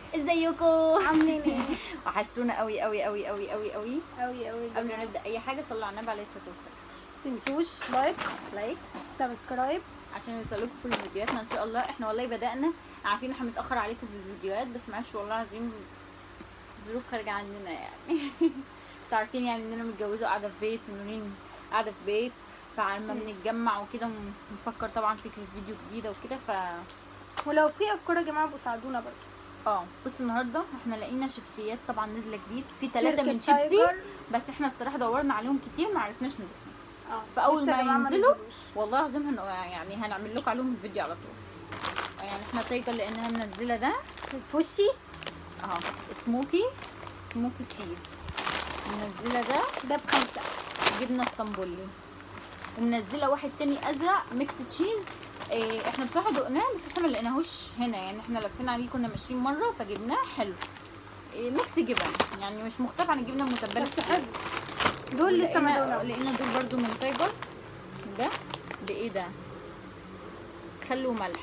ازيكم عاملين ايه؟ وحشتونا قوي قوي قوي قوي قوي قوي اوي اوي قبل ما نبدا اي حاجه صلوا على النبي عليه الصلاه والسلام تنسوش لايك لايكس سبسكرايب عشان يوصلكم كل فيديوهاتنا ان شاء الله احنا والله بدانا عارفين احنا متاخر عليكم في الفيديوهات بس معلش والله العظيم ظروف خارجه عننا يعني انتوا عارفين يعني اننا متجوزه وقاعده في بيت ونورين قاعده في بيت فعلى ما بنتجمع وكده ونفكر طبعا فكره فيديو جديده وكده ف ولو في افكار يا جماعه بقوا ساعدونا برضه اه بصوا النهارده احنا لقينا شيبسيات طبعا نازله جديد في ثلاثه شركة من شيبسي تايجر. بس احنا الصراحه دورنا عليهم كتير ما عرفناش ندوقهم اه فأول لسه ما يا جماعة ينزلوا نزلوش. والله العظيم هن... يعني هنعمل لكم عليهم الفيديو على طول يعني احنا تايجر لانها منزله ده الفوشي اهو سموكي سموكي تشيز منزله ده ده بخمسه جبنه اسطنبولي ومنزله واحد تاني ازرق ميكس تشيز إيه احنا بصراحه دقناه بس احنا ما لقيناهوش هنا يعني احنا لفينا عليه كنا ماشيين مره فجبناه حلو إيه ميكس جبن يعني مش مختلف عن الجبنه المتبله بس الكتير. حلو دول لسه ما لقينا دوناش لقينا دول برضو من تايجر ده بايه ده خل وملح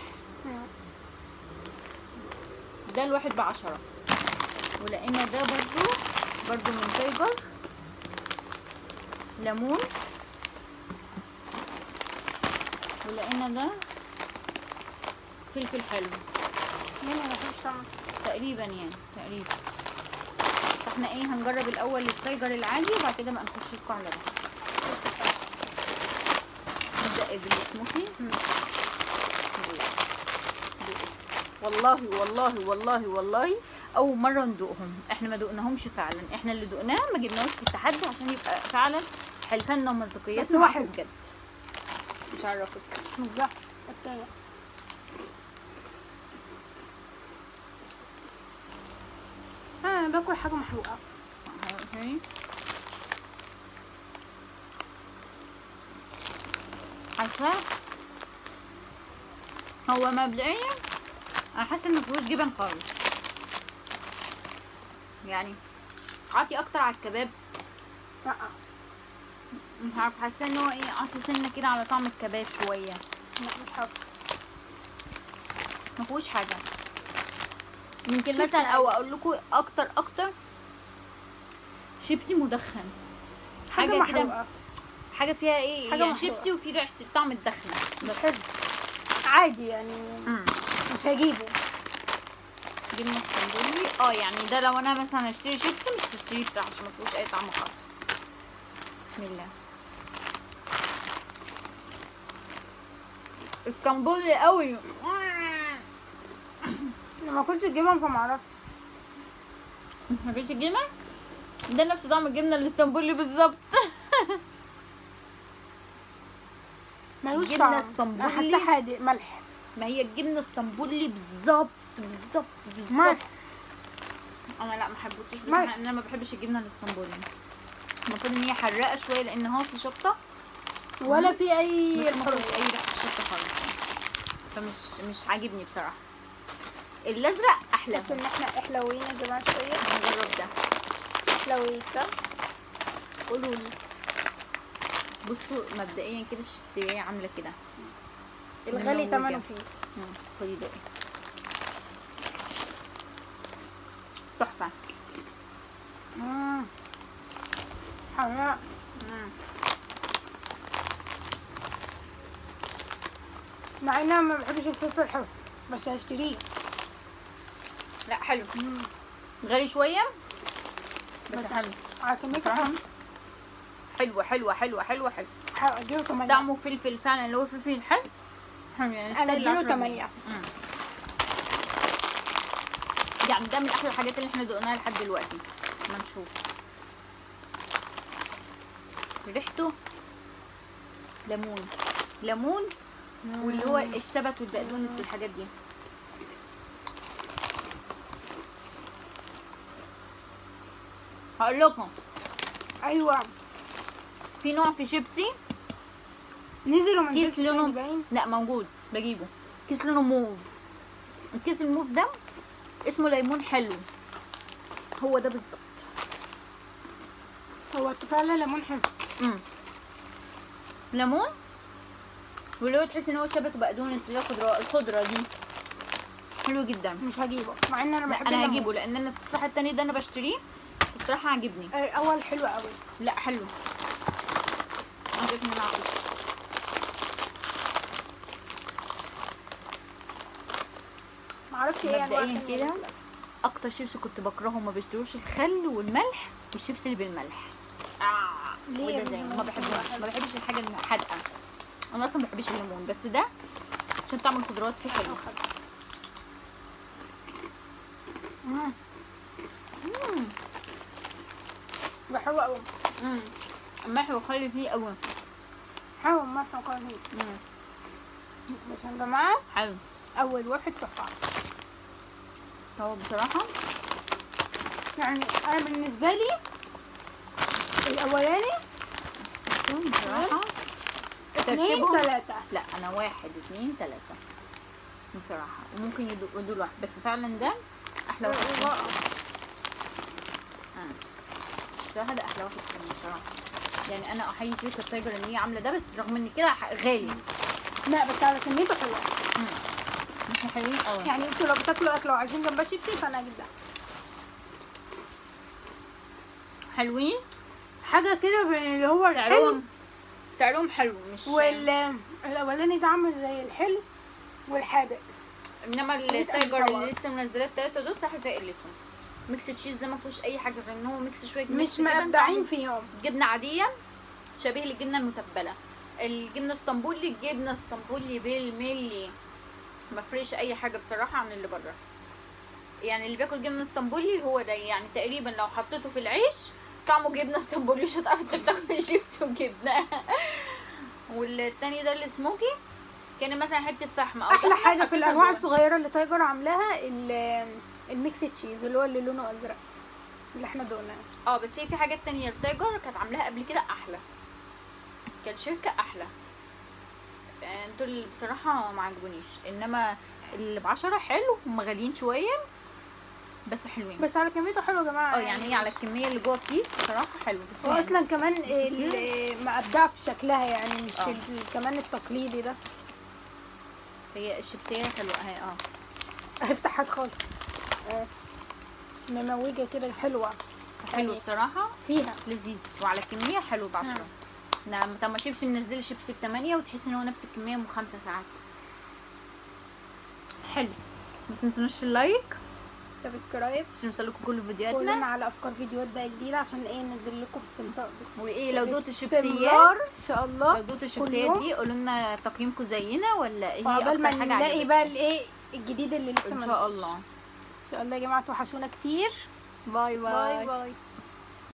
ده الواحد بعشرة ولقينا ده برضو برضو من تايجر ليمون ولقينا ده فلفل حلو مين ما بحبش طعم تقريبا يعني تقريبا فاحنا ايه هنجرب الاول التايجر العادي وبعد كده بقى نخش لكم على ده نبدا إيه بالسموكي بسم الله والله والله والله والله اول مره ندوقهم احنا ما دقناهمش فعلا احنا اللي دقناه ما جبناهوش في التحدي عشان يبقى فعلا حلفاننا بس ومصداقيتنا هو معاكم حلو. بجد مش عرفك ده التاني انا باكل حاجه محروقه اوكي عارفه هو مبدئيا انا حاسه ان مفيهوش جبن خالص يعني عاطي اكتر على الكباب لا مش عارفه حاسه ان هو ايه عاطي سنه كده على طعم الكباب شويه لا مش حاطه مفيهوش حاجه يمكن شيبسي مثلا او عادي. اقول لكم اكتر اكتر شيبسي مدخن حاجه حاجه كده محروقه حاجه فيها ايه حاجة يعني محروقة. شيبسي وفي ريحه طعم الدخنه مش بس حلو عادي يعني امم مش هجيبه جبنه اسطنبولي اه يعني ده لو انا مثلا هشتري شيبسي مش هشتريه بصراحه عشان ما فيهوش اي طعم خالص بسم الله الكمبولي قوي انا ما كنتش جبن فما اعرفش مفيش جبنه ده نفس طعم الجبنه الاسطنبولي بالظبط ملوش جبنة طعم اسطنبولي. انا حاسه حادق ملح ما هي الجبنه اسطنبولي بالظبط بالظبط بالظبط ملح انا لا ما حبيتوش بس ملح. انا ما بحبش الجبنه الاسطنبولي المفروض ان هي حراقه شويه لان هو في شطه ولا في اي بس ما حروق فيهوش اي ريحه شطه خالص فمش مش عاجبني بصراحه الازرق احلى بس ان احنا احلوين يا جماعه شويه هنجرب ده احلويت صح قولوا لي بصوا مبدئيا كده الشيبسيه عامله كده الغالي منوجة. ثمنه فيه مم، خدي ده تحفه مم. حراق مم. مع ان انا ما بحبش الفلفل الحر بس هشتريه لا حلو غالي شويه بس بس حلو عاكميك بصراحه حلوه حلوه حلوه حلوه حلو هديله 8 طعمه فلفل فعلا اللي هو فلفل حلو حلو يعني انا يستاهل اديله 10 جنيه. 8 مم. يعني ده من احلى الحاجات اللي احنا دقناها لحد دلوقتي ما نشوف ريحته ليمون ليمون واللي هو الشبت والبقدونس والحاجات دي هقول لكم ايوه في نوع في شيبسي نزل وما كيس نزلش تاني لونه باين لا موجود بجيبه كيس لونه موف الكيس الموف ده اسمه ليمون حلو هو ده بالظبط هو فعلا ليمون حلو امم ليمون واللي هو تحس ان هو شبت بقدونس اللي هو خضره الخضره دي حلو جدا مش هجيبه مع ان انا لا بحب انا الليمون. هجيبه لان انا التفاح التاني ده انا بشتريه الصراحه عاجبني آه، اول حلو قوي لا حلو انا شايف ان انا عايشه معرفش ايه انواع مبدئيا التانية كده دي. اكتر شيبس كنت بكرهه ما بيشتروش الخل والملح والشيبس اللي بالملح آه. ليه وده يا زي بنتي؟ ما بحبهاش ما بحبش الحاجه الحادقه انا اصلا ما بحبش الليمون بس ده عشان طعم الخضروات فيه حلو مم. ده حلو قوي امم الملح والخل فيه قوي حلو ما احنا قاعدين بس يا جماعه حلو اول واحد تحفه هو بصراحه يعني انا بالنسبه لي الاولاني بصراحه اثنين ترتيبهم ثلاثه لا انا واحد اتنين تلاته بصراحه وممكن يدو- يدول واحد بس فعلا ده احلى واحد فيهم. آه. بصراحه ده احلى واحد فيهم بصراحه يعني انا احيي شركه تايجر ان هي عامله ده بس رغم ان كده ح- غالي لا بس على كميته حلوه مش حلوين قوي يعني انتوا لو بتاكلوا اكل وعايزين جنبها شيبسي فانا اجيب ده حلوين حاجه كده بين اللي هو الحلو سعرهم سعرهم حلو مش والاولاني ده عامل زي الحلو والحادق انما سويت أند التايجر ساور. اللي لسه منزلاه التلاته دول صح زي قلتهم ميكس تشيز ده ما فيهوش اي حاجه غير ان هو ميكس شويه ميكس مش كده مبدعين طعمه فيهم جبنه عاديه شبيه للجبنه المتبله الجبنه اسطنبولي الجبنه اسطنبولي بالملي ما فريش اي حاجه بصراحه عن اللي بره يعني اللي بياكل جبنه اسطنبولي هو ده يعني تقريبا لو حطيته في العيش طعمه جبنه اسطنبولي مش هتعرف انت بتاكل شيبسي وجبنه والتاني ده السموكي كان مثلا حته فحم او احلى فحمة حاجه في حطيتها الانواع جوه. الصغيره اللي تايجر عاملاها ال- الميكس تشيز اللي هو اللي لونه ازرق اللي احنا دقناه اه بس هي في حاجات تانية التايجر كانت عاملاها قبل كده احلى كانت شركة احلى آه، دول بصراحة ما عجبونيش انما اللي بعشرة حلو هم غاليين شوية بس حلوين بس على كميته حلو يا جماعه اه يعني هي على الكمية اللي جوه الكيس بصراحة حلو بس هو يعني اصلا كمان ال- مبدع في شكلها يعني مش اه. ال- كمان التقليدي ده هي الشيبسية حلوة اهي اه هفتح هات خالص مموجه كده حلوه حلو يعني بصراحة فيها لذيذ وعلى الكمية حلو بعشرة نعم طب ما شيبسي منزل شيبسي بتمانية وتحس ان هو نفس الكمية من خمسة ساعات حلو ما تنسونوش في اللايك سبسكرايب عشان يوصلكوا كل قولوا فيديوهاتنا لنا على افكار فيديوهات بقى جديده عشان ايه ننزل لكم باستمرار بس- وايه لو دوتوا باستمرار الشيبسيات ان شاء الله لو دوتوا الشيبسيات يوم. دي قولوا لنا تقييمكم زينا ولا ايه هي وعقبال ما اكتر حاجه نلاقي عجبتكم بقى الايه الجديد اللي لسه ان ما شاء نزلش. الله ان شاء الله يا جماعه توحشونا كتير باي باي باي